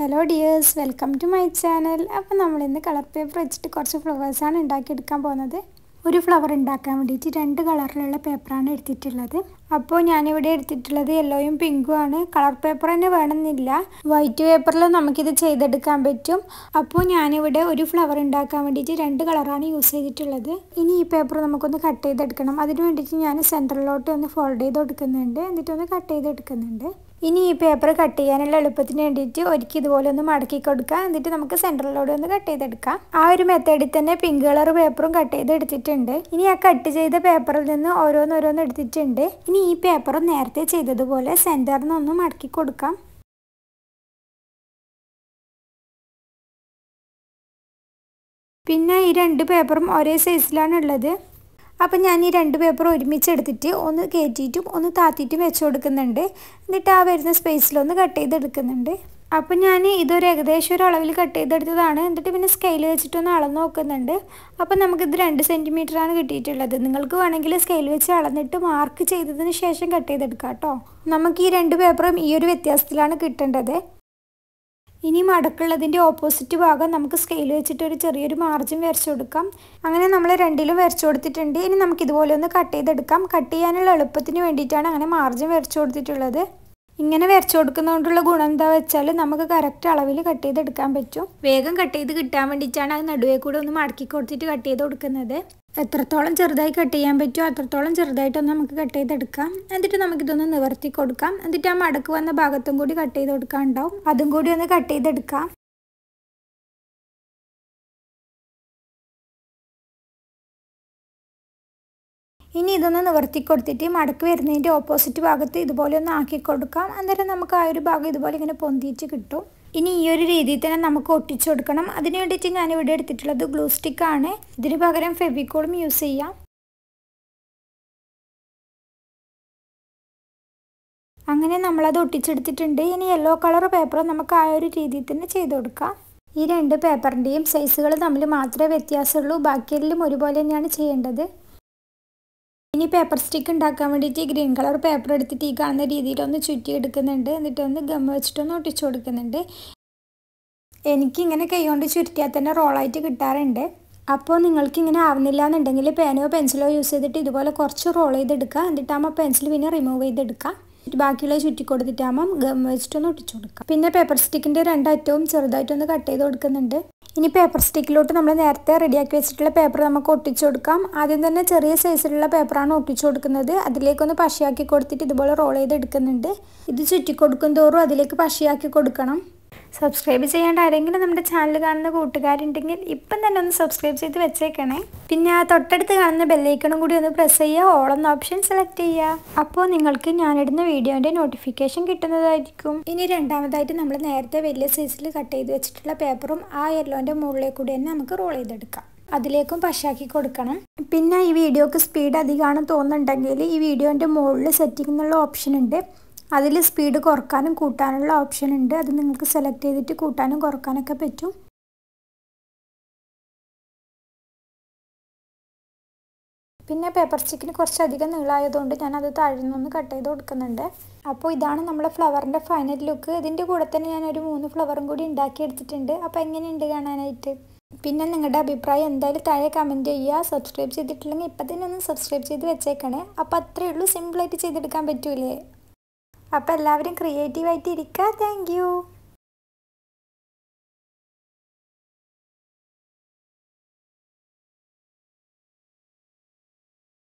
hello dears welcome to my channel അപ്പോൾ നമ്മളിന്ന് colour paper വെച്ചിട്ട് കുറച്ച് ഫ്ലവേഴ്സാണ് ഉണ്ടാക്കിയെടുക്കാൻ പോകുന്നത് ഒരു ഫ്ലവർ ഉണ്ടാക്കാൻ വേണ്ടിയിട്ട് രണ്ട് കളറിലുള്ള പേപ്പറാണ് എടുത്തിട്ടുള്ളത് അപ്പോൾ ഞാനിവിടെ എടുത്തിട്ടുള്ളത് യെല്ലോയും പിങ്കും ആണ് കളർ പേപ്പർ തന്നെ വേണമെന്നില്ല വൈറ്റ് പേപ്പറിൽ നമുക്കിത് ചെയ്തെടുക്കാൻ പറ്റും അപ്പോൾ ഞാനിവിടെ ഒരു ഫ്ലവർ ഉണ്ടാക്കാൻ വേണ്ടിയിട്ട് രണ്ട് കളറാണ് യൂസ് ചെയ്തിട്ടുള്ളത് ഇനി ഈ പേപ്പർ നമുക്കൊന്ന് കട്ട് ചെയ്തെടുക്കണം അതിന് വേണ്ടിയിട്ട് ഞാൻ സെൻറ്ററിലോട്ട് ഒന്ന് ഫോൾഡ് ചെയ്ത് കൊടുക്കുന്നുണ്ട് എന്നിട്ടൊന്ന് കട്ട് ചെയ്തെടുക്കുന്നുണ്ട് ഇനി ഈ പേപ്പർ കട്ട് ചെയ്യാനുള്ള എളുപ്പത്തിന് വേണ്ടിയിട്ട് ഒരിക്കൽ ഇതുപോലെ ഒന്ന് മടക്കി കൊടുക്കുക എന്നിട്ട് നമുക്ക് സെൻറ്ററിലൂടെ ഒന്ന് കട്ട് ചെയ്തെടുക്കാം ആ ഒരു മെത്തേഡിൽ തന്നെ പിങ്ക് കളർ പേപ്പറും കട്ട് ചെയ്ത് എടുത്തിട്ടുണ്ട് ഇനി ആ കട്ട് ചെയ്ത പേപ്പറിൽ നിന്ന് ഓരോന്നോരോന്ന് എടുത്തിട്ടുണ്ട് ഇനി ഈ പേപ്പർ നേരത്തെ ചെയ്തതുപോലെ സെൻറ്ററിൽ നിന്ന് ഒന്ന് മടക്കി കൊടുക്കാം പിന്നെ ഈ രണ്ട് പേപ്പറും ഒരേ സൈസിലാണ് ഉള്ളത് അപ്പം ഞാൻ ഈ രണ്ട് പേപ്പർ ഒരുമിച്ച് എടുത്തിട്ട് ഒന്ന് കയറ്റിയിട്ടും ഒന്ന് താത്തിയിട്ടും വെച്ച് കൊടുക്കുന്നുണ്ട് എന്നിട്ട് ആ വരുന്ന സ്പേസിലൊന്ന് കട്ട് ചെയ്തെടുക്കുന്നുണ്ട് അപ്പം ഞാൻ ഇതൊരു ഏകദേശം ഒരു അളവിൽ കട്ട് ചെയ്തെടുത്തതാണ് എന്നിട്ട് പിന്നെ സ്കെയിൽ വെച്ചിട്ടൊന്ന് അളന്ന് നോക്കുന്നുണ്ട് അപ്പം നമുക്കിത് രണ്ട് സെൻറ്റിമീറ്ററാണ് കിട്ടിയിട്ടുള്ളത് നിങ്ങൾക്ക് വേണമെങ്കിൽ സ്കെയിൽ വെച്ച് അളന്നിട്ട് മാർക്ക് ചെയ്തതിന് ശേഷം കട്ട് ചെയ്തെടുക്കാം കേട്ടോ നമുക്ക് ഈ രണ്ട് പേപ്പറും ഈ ഒരു വ്യത്യാസത്തിലാണ് കിട്ടേണ്ടത് ഇനി മടക്കുള്ളതിൻ്റെ ഓപ്പോസിറ്റ് ഭാഗം നമുക്ക് സ്കെയിൽ വെച്ചിട്ട് ഒരു ചെറിയൊരു മാർജിൻ വരച്ചു കൊടുക്കാം അങ്ങനെ നമ്മൾ രണ്ടിലും വരച്ചു കൊടുത്തിട്ടുണ്ട് ഇനി നമുക്ക് ഇതുപോലെ ഒന്ന് കട്ട് ചെയ്തെടുക്കാം കട്ട് ചെയ്യാനുള്ള എളുപ്പത്തിന് വേണ്ടിയിട്ടാണ് അങ്ങനെ മാർജിൻ വരച്ചു കൊടുത്തിട്ടുള്ളത് ഇങ്ങനെ വരച്ചു കൊടുക്കുന്നതുകൊണ്ടുള്ള ഗുണം എന്താ വെച്ചാൽ നമുക്ക് കറക്റ്റ് അളവിൽ കട്ട് ചെയ്തെടുക്കാൻ പറ്റും വേഗം കട്ട് ചെയ്ത് കിട്ടാൻ വേണ്ടിയിട്ടാണ് അത് നടുവേ കൂടെ ഒന്ന് മടക്കി കൊടുത്തിട്ട് കട്ട് ചെയ്ത് കൊടുക്കുന്നത് എത്രത്തോളം ചെറുതായി കട്ട് ചെയ്യാൻ പറ്റുമോ അത്രത്തോളം ചെറുതായിട്ടൊന്ന് നമുക്ക് കട്ട് ചെയ്തെടുക്കാം എന്നിട്ട് നമുക്കിതൊന്ന് നിവർത്തി കൊടുക്കാം എന്നിട്ട് ആ മടക്ക് വന്ന ഭാഗത്തും കൂടി കട്ട് ചെയ്ത് കൊടുക്കാൻ ഉണ്ടാവും അതും കൂടി ഒന്ന് കട്ട് ചെയ്തെടുക്കാം ഇനി ഇതൊന്ന് നിവർത്തി കൊടുത്തിട്ട് മടക്ക് വരുന്നതിൻ്റെ ഓപ്പോസിറ്റ് ഭാഗത്ത് ഇതുപോലെ ഒന്ന് ആക്കി കൊടുക്കാം അന്നേരം നമുക്ക് ആ ഒരു ഭാഗം ഇതുപോലെ ഇങ്ങനെ പൊന്തിച്ച് കിട്ടും ഇനി ഈ ഒരു രീതിയിൽ തന്നെ നമുക്ക് ഒട്ടിച്ചു കൊടുക്കണം അതിന് വേണ്ടിയിട്ട് ഞാൻ ഇവിടെ എടുത്തിട്ടുള്ളത് ഗ്ലൂ സ്റ്റിക്കാണ് ഇതിന് പകരം ഫെവിക്കോളും യൂസ് ചെയ്യാം അങ്ങനെ നമ്മളത് ഒട്ടിച്ചെടുത്തിട്ടുണ്ട് ഇനി യെല്ലോ കളർ പേപ്പർ നമുക്ക് ആ ഒരു രീതിയിൽ തന്നെ ചെയ്ത് കൊടുക്കാം ഈ രണ്ട് പേപ്പറിൻ്റെയും സൈസുകൾ തമ്മിൽ മാത്രമേ വ്യത്യാസമുള്ളൂ ബാക്കിയെല്ലാം ഒരുപോലെ തന്നെയാണ് ചെയ്യേണ്ടത് ഇനി പേപ്പർ സ്റ്റിക്ക് ഉണ്ടാക്കാൻ വേണ്ടിയിട്ട് ഗ്രീൻ കളർ പേപ്പർ എടുത്തിട്ട് ഈ കാണുന്ന രീതിയിൽ ഒന്ന് ചുറ്റി എടുക്കുന്നുണ്ട് എന്നിട്ട് ഒന്ന് ഗം വെച്ചിട്ടൊന്ന് ഒട്ടിച്ചു കൊടുക്കുന്നുണ്ട് എനിക്കിങ്ങനെ കൈകൊണ്ട് ചുരുട്ടിയാൽ തന്നെ റോളായിട്ട് കിട്ടാറുണ്ട് അപ്പോൾ നിങ്ങൾക്ക് ഇങ്ങനെ ആവുന്നില്ല എന്നുണ്ടെങ്കിൽ പേനോ പെൻസിലോ യൂസ് ചെയ്തിട്ട് ഇതുപോലെ കുറച്ച് റോൾ ചെയ്തെടുക്കുക എന്നിട്ടാകുമ്പോൾ പെൻസിൽ പിന്നെ റിമൂവ് ചെയ്തെടുക്കുക ബാക്കിയുള്ള ചുറ്റി കൊടുത്തിട്ടാകുമ്പം ഗം വെച്ചിട്ടൊന്ന് ഒട്ടിച്ചു കൊടുക്കുക പിന്നെ പേപ്പർ സ്റ്റിക്കിൻ്റെ രണ്ടറ്റവും ചെറുതായിട്ടൊന്ന് കട്ട് ചെയ്ത് കൊടുക്കുന്നുണ്ട് ഇനി പേപ്പർ സ്റ്റിക്കിലോട്ട് നമ്മൾ നേരത്തെ റെഡിയാക്കി വെച്ചിട്ടുള്ള പേപ്പർ നമുക്ക് ഒട്ടിച്ചു കൊടുക്കാം ആദ്യം തന്നെ ചെറിയ സൈസിലുള്ള പേപ്പറാണ് ഒട്ടിച്ചു കൊടുക്കുന്നത് അതിലേക്കൊന്ന് പശയാക്കി കൊടുത്തിട്ട് ഇതുപോലെ റോൾ ചെയ്ത് എടുക്കുന്നുണ്ട് ഇത് ചുറ്റി കൊടുക്കും തോറും അതിലേക്ക് പശയാക്കി കൊടുക്കണം സബ്സ്ക്രൈബ് ചെയ്യേണ്ട ആരെങ്കിലും നമ്മുടെ ചാനൽ കാണുന്ന കൂട്ടുകാരുണ്ടെങ്കിൽ ഇപ്പം തന്നെ ഒന്ന് സബ്സ്ക്രൈബ് ചെയ്ത് വെച്ചേക്കണേ പിന്നെ ആ തൊട്ടടുത്ത് കാണുന്ന ബെല്ലൈക്കണും കൂടി ഒന്ന് പ്രസ് ചെയ്യുക ഓൾ എന്ന ഓപ്ഷൻ സെലക്ട് ചെയ്യുക അപ്പോൾ നിങ്ങൾക്ക് ഞാനിടുന്ന വീഡിയോൻ്റെ നോട്ടിഫിക്കേഷൻ കിട്ടുന്നതായിരിക്കും ഇനി രണ്ടാമതായിട്ട് നമ്മൾ നേരത്തെ വലിയ സൈസിൽ കട്ട് ചെയ്ത് വെച്ചിട്ടുള്ള പേപ്പറും ആ യെല്ലോൻ്റെ മുകളിലേക്ക് കൂടി തന്നെ നമുക്ക് റോൾ ചെയ്തെടുക്കാം അതിലേക്കും പശാക്കി കൊടുക്കണം പിന്നെ ഈ വീഡിയോക്ക് സ്പീഡ് അധികമാണെന്ന് തോന്നുന്നുണ്ടെങ്കിൽ ഈ വീഡിയോൻ്റെ മുകളിൽ സെറ്റിംഗ് എന്നുള്ള ഓപ്ഷൻ ഉണ്ട് അതിൽ സ്പീഡ് കുറക്കാനും കൂട്ടാനുള്ള ഓപ്ഷൻ ഉണ്ട് അത് നിങ്ങൾക്ക് സെലക്ട് ചെയ്തിട്ട് കൂട്ടാനും കുറക്കാനൊക്കെ പറ്റും പിന്നെ പേപ്പർ സ്റ്റിക്കിന് കുറച്ചധികം നീളമായതുകൊണ്ട് ഞാനത് താഴെ നിന്ന് കട്ട് ചെയ്ത് കൊടുക്കുന്നുണ്ട് അപ്പോൾ ഇതാണ് നമ്മുടെ ഫ്ലവറിൻ്റെ ഫൈനൽ ലുക്ക് ഇതിൻ്റെ കൂടെ തന്നെ ഞാൻ ഒരു മൂന്ന് ഫ്ലവറും കൂടി ഉണ്ടാക്കിയെടുത്തിട്ടുണ്ട് അപ്പോൾ എങ്ങനെയുണ്ട് കാണാനായിട്ട് പിന്നെ നിങ്ങളുടെ അഭിപ്രായം എന്തായാലും താഴെ കമൻറ്റ് ചെയ്യുക സബ്സ്ക്രൈബ് ചെയ്തിട്ടില്ലെങ്കിൽ ഇപ്പം തന്നെ ഒന്ന് സബ്സ്ക്രൈബ് ചെയ്ത് വെച്ചേക്കണേ അപ്പോൾ അത്രയേ ഉള്ളൂ സിമ്പിളായിട്ട് ചെയ്തെടുക്കാൻ പറ്റൂലേ അപ്പോൾ എല്ലാവരും ക്രിയേറ്റീവായിട്ട് ഇരിക്കുക താങ്ക്